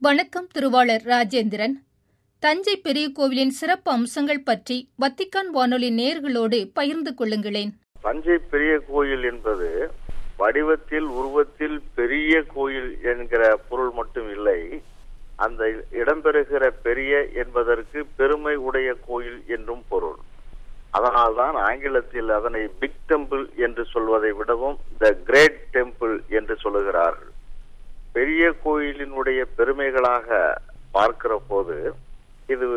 வணக்கம் திருவாளர் ராஜேந்திரன் தஞ்சை பெரிய கோவிலின் சிறப்பு அம்சங்கள் பற்றி வத்திக்கான் வானொலி நேர்களோடு பகிர்ந்து கொள்ளுங்களேன் தஞ்சை பெரிய கோயில் என்பது வடிவத்தில் உருவத்தில் பெரிய கோயில் என்கிற பொருள் மட்டும் இல்லை அந்த இடம்பெறுகிற பெரிய என்பதற்கு பெருமை உடைய கோயில் என்றும் பொருள் அதனால்தான் ஆங்கிலத்தில் அதனை பிக் டெம்பிள் என்று சொல்வதை விடவும் த கிரேட் டெம்பிள் என்று சொல்லுகிறார்கள் பெரிய கோயிலினுடைய பெருமைகளாக பார்க்கிற போது இது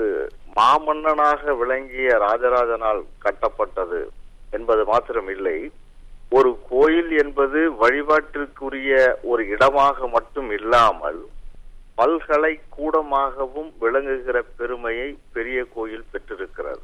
மாமன்னனாக விளங்கிய ராஜராஜனால் கட்டப்பட்டது என்பது மாத்திரமில்லை ஒரு கோயில் என்பது வழிபாட்டிற்குரிய ஒரு இடமாக மட்டும் இல்லாமல் பல்கலை கூடமாகவும் விளங்குகிற பெருமையை பெரிய கோயில் பெற்றிருக்கிறது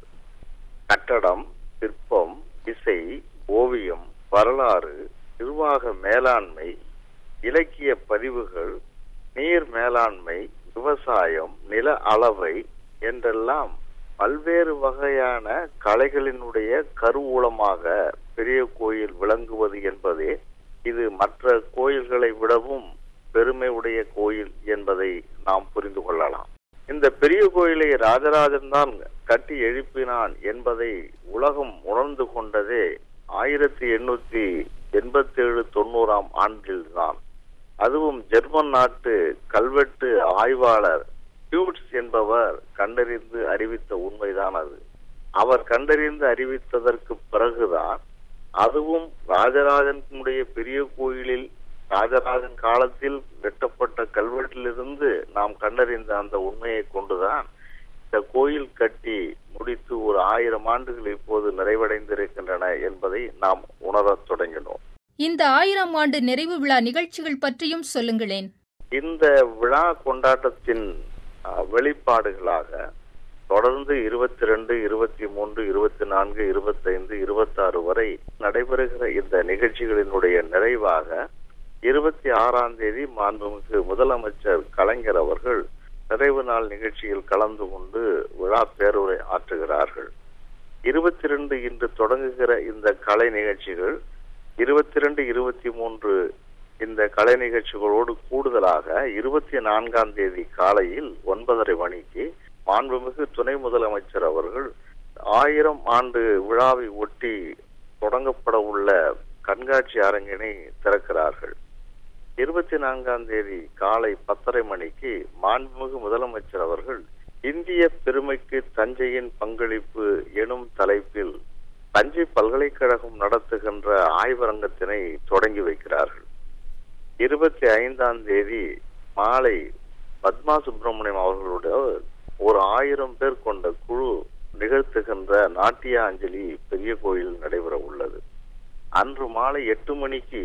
கட்டடம் சிற்பம் இசை ஓவியம் வரலாறு நிர்வாக மேலாண்மை இலக்கிய பதிவுகள் நீர் மேலாண்மை விவசாயம் நில அளவை என்றெல்லாம் பல்வேறு வகையான கலைகளினுடைய கருவூலமாக பெரிய கோயில் விளங்குவது என்பதே இது மற்ற கோயில்களை விடவும் பெருமை உடைய கோயில் என்பதை நாம் புரிந்து கொள்ளலாம் இந்த பெரிய கோயிலை ராஜராஜன் தான் கட்டி எழுப்பினான் என்பதை உலகம் உணர்ந்து கொண்டதே ஆயிரத்தி எண்ணூத்தி எண்பத்தி ஏழு தொண்ணூறாம் ஆண்டில்தான் அதுவும் ஜெர்மன் நாட்டு கல்வெட்டு ஆய்வாளர் டியூட்ஸ் என்பவர் கண்டறிந்து அறிவித்த உண்மைதான் அது அவர் கண்டறிந்து அறிவித்ததற்கு பிறகுதான் அதுவும் ராஜராஜனுடைய பெரிய கோயிலில் ராஜராஜன் காலத்தில் வெட்டப்பட்ட கல்வெட்டிலிருந்து நாம் கண்டறிந்த அந்த உண்மையை கொண்டுதான் இந்த கோயில் கட்டி முடித்து ஒரு ஆயிரம் ஆண்டுகள் இப்போது நிறைவடைந்திருக்கின்றன என்பதை நாம் உணரத் தொடங்கினோம் இந்த ஆயிரம் ஆண்டு நிறைவு விழா நிகழ்ச்சிகள் பற்றியும் சொல்லுங்களேன் இந்த விழா கொண்டாட்டத்தின் வெளிப்பாடுகளாக தொடர்ந்து இருபத்தி ரெண்டு இருபத்தி மூன்று இருபத்தி நான்கு இருபத்தைந்து இருபத்தாறு வரை நடைபெறுகிற இந்த நிகழ்ச்சிகளினுடைய நிறைவாக இருபத்தி ஆறாம் தேதி மாண்புமிகு முதலமைச்சர் கலைஞர் அவர்கள் நிறைவு நாள் நிகழ்ச்சியில் கலந்து கொண்டு விழா பேருரை ஆற்றுகிறார்கள் இருபத்தி ரெண்டு இன்று தொடங்குகிற இந்த கலை நிகழ்ச்சிகள் இருபத்தி ரெண்டு இருபத்தி மூன்று இந்த கலை நிகழ்ச்சிகளோடு கூடுதலாக இருபத்தி நான்காம் தேதி காலையில் ஒன்பதரை மணிக்கு மாண்புமிகு துணை முதலமைச்சர் அவர்கள் ஆயிரம் ஆண்டு விழாவை ஒட்டி தொடங்கப்பட உள்ள கண்காட்சி அரங்கினை திறக்கிறார்கள் இருபத்தி நான்காம் தேதி காலை பத்தரை மணிக்கு மாண்புமிகு முதலமைச்சர் அவர்கள் இந்திய பெருமைக்கு தஞ்சையின் பங்களிப்பு எனும் தலைப்பில் தஞ்சை பல்கலைக்கழகம் நடத்துகின்ற ஆய்வரங்கத்தினை தொடங்கி வைக்கிறார்கள் இருபத்தி ஐந்தாம் தேதி மாலை பத்மா சுப்பிரமணியம் அவர்களுடைய ஒரு ஆயிரம் பேர் கொண்ட குழு நிகழ்த்துகின்ற நாட்டிய அஞ்சலி பெரிய கோயில் நடைபெற உள்ளது அன்று மாலை எட்டு மணிக்கு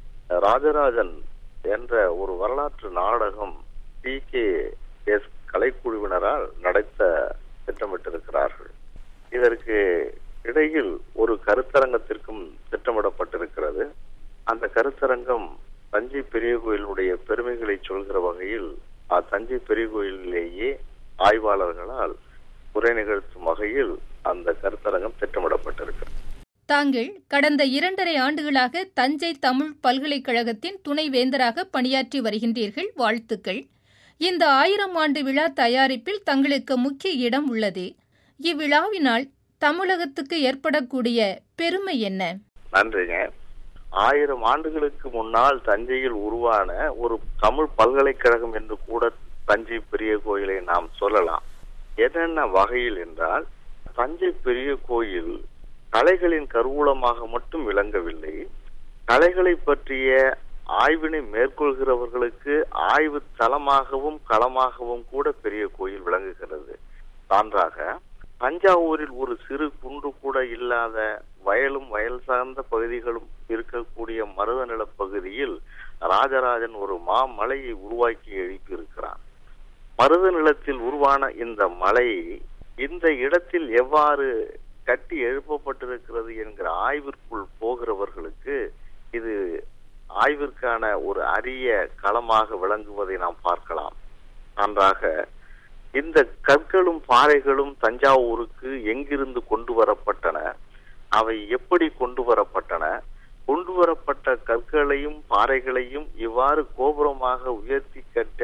ராஜராஜன் என்ற ஒரு வரலாற்று நாடகம் டி கே எஸ் கலைக்குழுவினரால் நடத்த திட்டமிட்டிருக்கிறார்கள் இதற்கு இடையில் ஒரு கருத்தரங்கத்திற்கும் திட்டமிடப்பட்டிருக்கிறது அந்த கருத்தரங்கம் தஞ்சை பெரிய கோயிலுடைய பெருமைகளை சொல்கிற வகையில் தஞ்சை பெரிய கோயிலேயே ஆய்வாளர்களால் உரை நிகழ்த்தும் வகையில் அந்த கருத்தரங்கம் திட்டமிடப்பட்டிருக்கிறது தாங்கள் கடந்த இரண்டரை ஆண்டுகளாக தஞ்சை தமிழ் பல்கலைக்கழகத்தின் துணை வேந்தராக பணியாற்றி வருகின்றீர்கள் வாழ்த்துக்கள் இந்த ஆயிரம் ஆண்டு விழா தயாரிப்பில் தங்களுக்கு முக்கிய இடம் உள்ளது இவ்விழாவினால் தமிழகத்துக்கு ஏற்படக்கூடிய பெருமை என்ன நன்றிங்க ஆயிரம் ஆண்டுகளுக்கு முன்னால் தஞ்சையில் உருவான ஒரு தமிழ் பல்கலைக்கழகம் என்று கூட தஞ்சை பெரிய கோயிலை நாம் சொல்லலாம் என்னென்ன வகையில் என்றால் தஞ்சை பெரிய கோயில் கலைகளின் கருவூலமாக மட்டும் விளங்கவில்லை கலைகளை பற்றிய ஆய்வினை மேற்கொள்கிறவர்களுக்கு ஆய்வு தளமாகவும் களமாகவும் கூட பெரிய கோயில் விளங்குகிறது சான்றாக தஞ்சாவூரில் ஒரு சிறு குன்று கூட இல்லாத வயலும் வயல் சார்ந்த பகுதிகளும் இருக்கக்கூடிய மருத நில பகுதியில் ராஜராஜன் ஒரு மாமலையை உருவாக்கி எழுப்பியிருக்கிறான் மருத நிலத்தில் உருவான இந்த மலை இந்த இடத்தில் எவ்வாறு கட்டி எழுப்பப்பட்டிருக்கிறது என்கிற ஆய்விற்குள் போகிறவர்களுக்கு இது ஆய்விற்கான ஒரு அரிய களமாக விளங்குவதை நாம் பார்க்கலாம் நன்றாக இந்த கற்களும் பாறைகளும் தஞ்சாவூருக்கு எங்கிருந்து கொண்டு வரப்பட்டன அவை எப்படி கொண்டு வரப்பட்டன கொண்டு வரப்பட்ட கற்களையும் பாறைகளையும் இவ்வாறு கோபுரமாக உயர்த்தி கட்ட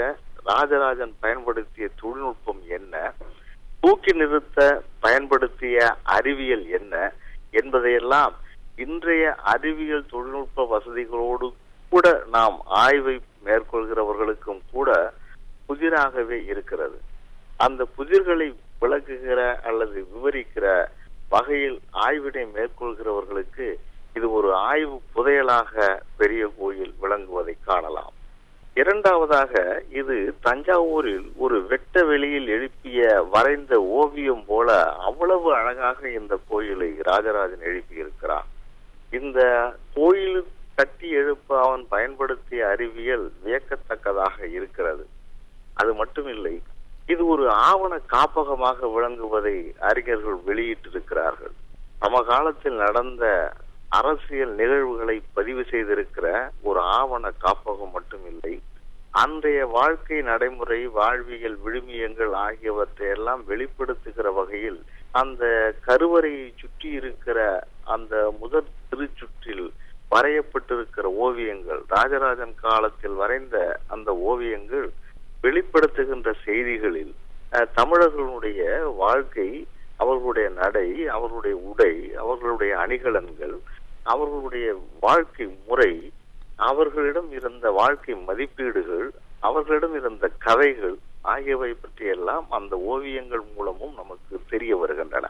ராஜராஜன் பயன்படுத்திய தொழில்நுட்பம் என்ன தூக்கி நிறுத்த பயன்படுத்திய அறிவியல் என்ன என்பதையெல்லாம் இன்றைய அறிவியல் தொழில்நுட்ப வசதிகளோடு கூட நாம் ஆய்வை மேற்கொள்கிறவர்களுக்கும் கூட புதிராகவே இருக்கிறது அந்த புதிர்களை விளக்குகிற அல்லது விவரிக்கிற வகையில் ஆய்வினை மேற்கொள்கிறவர்களுக்கு இது ஒரு ஆய்வு புதையலாக பெரிய கோயில் விளங்குவதை காணலாம் இரண்டாவதாக இது தஞ்சாவூரில் ஒரு வெட்ட வெளியில் எழுப்பிய வரைந்த ஓவியம் போல அவ்வளவு அழகாக இந்த கோயிலை ராஜராஜன் எழுப்பியிருக்கிறான் இந்த கோயில் கட்டி எழுப்ப அவன் பயன்படுத்திய அறிவியல் வியக்கத்தக்கதாக இருக்கிறது அது மட்டுமில்லை இது ஒரு ஆவண காப்பகமாக விளங்குவதை அறிஞர்கள் வெளியிட்டிருக்கிறார்கள் சமகாலத்தில் நடந்த அரசியல் நிகழ்வுகளை பதிவு செய்திருக்கிற ஒரு ஆவண காப்பகம் மட்டுமில்லை அன்றைய வாழ்க்கை நடைமுறை வாழ்வியல் விழுமியங்கள் ஆகியவற்றை எல்லாம் வெளிப்படுத்துகிற வகையில் அந்த கருவறையை சுற்றி இருக்கிற அந்த முதற் திருச்சுற்றில் வரையப்பட்டிருக்கிற ஓவியங்கள் ராஜராஜன் காலத்தில் வரைந்த அந்த ஓவியங்கள் வெளிப்படுத்துகின்ற செய்திகளில் தமிழர்களுடைய வாழ்க்கை அவர்களுடைய நடை அவர்களுடைய உடை அவர்களுடைய அணிகலன்கள் அவர்களுடைய வாழ்க்கை முறை அவர்களிடம் இருந்த வாழ்க்கை மதிப்பீடுகள் அவர்களிடம் இருந்த கதைகள் ஆகியவை பற்றியெல்லாம் அந்த ஓவியங்கள் மூலமும் நமக்கு தெரிய வருகின்றன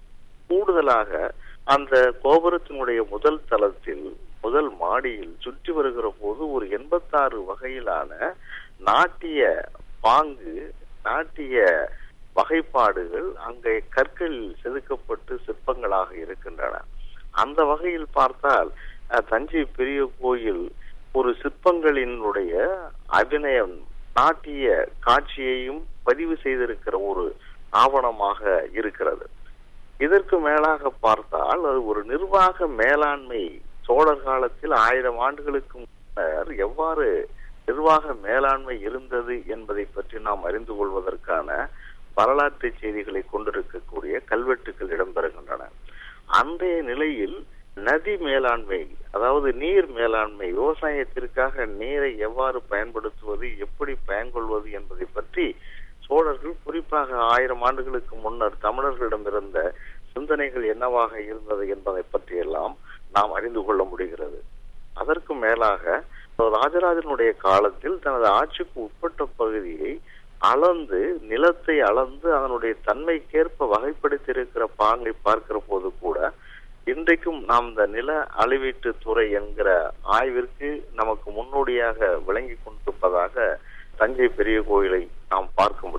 கூடுதலாக அந்த கோபுரத்தினுடைய முதல் தளத்தில் முதல் மாடியில் சுற்றி வருகிற போது ஒரு எண்பத்தாறு வகையிலான நாட்டிய பாங்கு நாட்டிய வகைப்பாடுகள் அங்கே கற்களில் செதுக்கப்பட்டு சிற்பங்களாக இருக்கின்றன அந்த வகையில் பார்த்தால் தஞ்சை பெரிய கோயில் ஒரு சிற்பங்களினுடைய அபிநயம் நாட்டிய காட்சியையும் பதிவு செய்திருக்கிற ஒரு ஆவணமாக இருக்கிறது இதற்கு மேலாக பார்த்தால் அது ஒரு நிர்வாக மேலாண்மை சோழர் காலத்தில் ஆயிரம் ஆண்டுகளுக்கு முன்னர் எவ்வாறு நிர்வாக மேலாண்மை இருந்தது என்பதை பற்றி நாம் அறிந்து கொள்வதற்கான வரலாற்று செய்திகளை கொண்டிருக்கக்கூடிய கல்வெட்டுகள் இடம்பெறுகின்றன அன்றைய நிலையில் நதி மேலாண்மை அதாவது நீர் மேலாண்மை விவசாயத்திற்காக நீரை எவ்வாறு பயன்படுத்துவது எப்படி பயன்கொள்வது என்பதை பற்றி சோழர்கள் குறிப்பாக ஆயிரம் ஆண்டுகளுக்கு முன்னர் தமிழர்களிடம் இருந்த சிந்தனைகள் என்னவாக இருந்தது என்பதை பற்றியெல்லாம் நாம் அறிந்து கொள்ள முடிகிறது அதற்கு மேலாக ராஜராஜனுடைய காலத்தில் தனது ஆட்சிக்கு உட்பட்ட பகுதியை அளந்து நிலத்தை அளந்து அதனுடைய தன்மைக்கேற்ப வகைப்படுத்தியிருக்கிற பாங்கை பார்க்கிற போது கூட இன்றைக்கும் நாம் இந்த நில அளவீட்டு துறை என்கிற ஆய்விற்கு நமக்கு முன்னோடியாக விளங்கி கொண்டிருப்பதாக தஞ்சை பெரிய கோயிலை நாம் பார்க்க